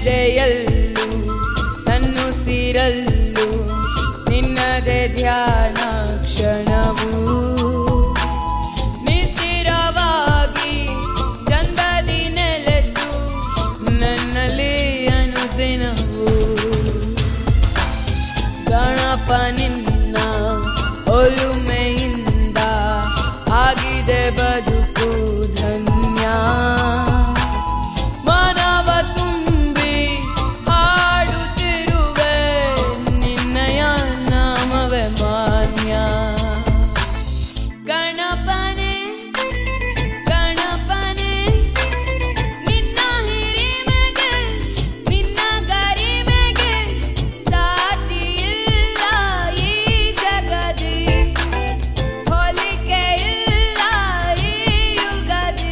ನನ್ನೆದೆಯಲ್ಲೂ ನನ್ನುಸಿರಲ್ಲೂ ನಿನ್ನದೇ ಧ್ಯಾನ ಕ್ಷಣವು ನಿಸ್ತಿರವಾಗಿ ಚಂದದಿ ನೆಲೆಸು ನನ್ನಲ್ಲಿ ಅನುದಿನವು ಗಣಪ ನಿನ್ನ ಒಲುಮೆಯಿಂದ ಆಗಿದೆ ಬದುಕು ಧನ್ಯ ಮನವ ತುಂಬಿ ಹಾಡುತ್ತಿರುವೆ ನಿನ್ನಯ ನಾಮವೇ ಮಾನ್ಯ ಗಣಪನೆ ಗಣಪನೆ ನಿನ್ನ ಹಿರಿಮೆಗೆ ನಿನ್ನ ಗರಿಮೆಗೆ ಸಾಟಿ ಇಲ್ಲ ಈ ಜಗದಿ ಹೋಲಿಕೆ ಇಲ್ಲ ಈ ಯುಗದಿ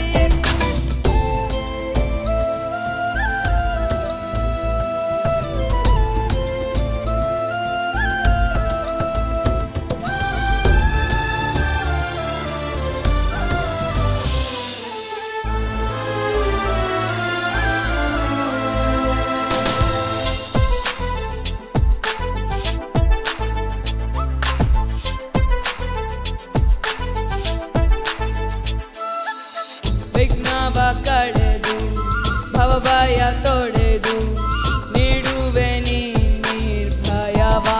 ವಿಘ್ನವ ಕಳೆದು ಭವಭಯ ತೊಳೆದು ನೀಡುವೆ ನೀ ನಿರ್ಭಯವಾ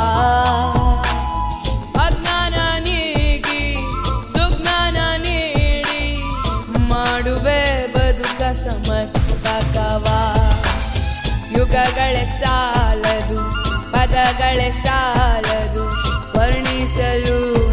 ಅಜ್ಞಾನ ನೀಗಿ ಸುಜ್ಞಾನ ನೀಡಿ ಮಾಡುವೆ ಬದುಕ ಸಮರ್ಪಕವಾ ಯುಗಗಳೇ ಸಾಲದು ಪದಗಳೇ ಸಾಲದು ವರ್ಣಿಸಲು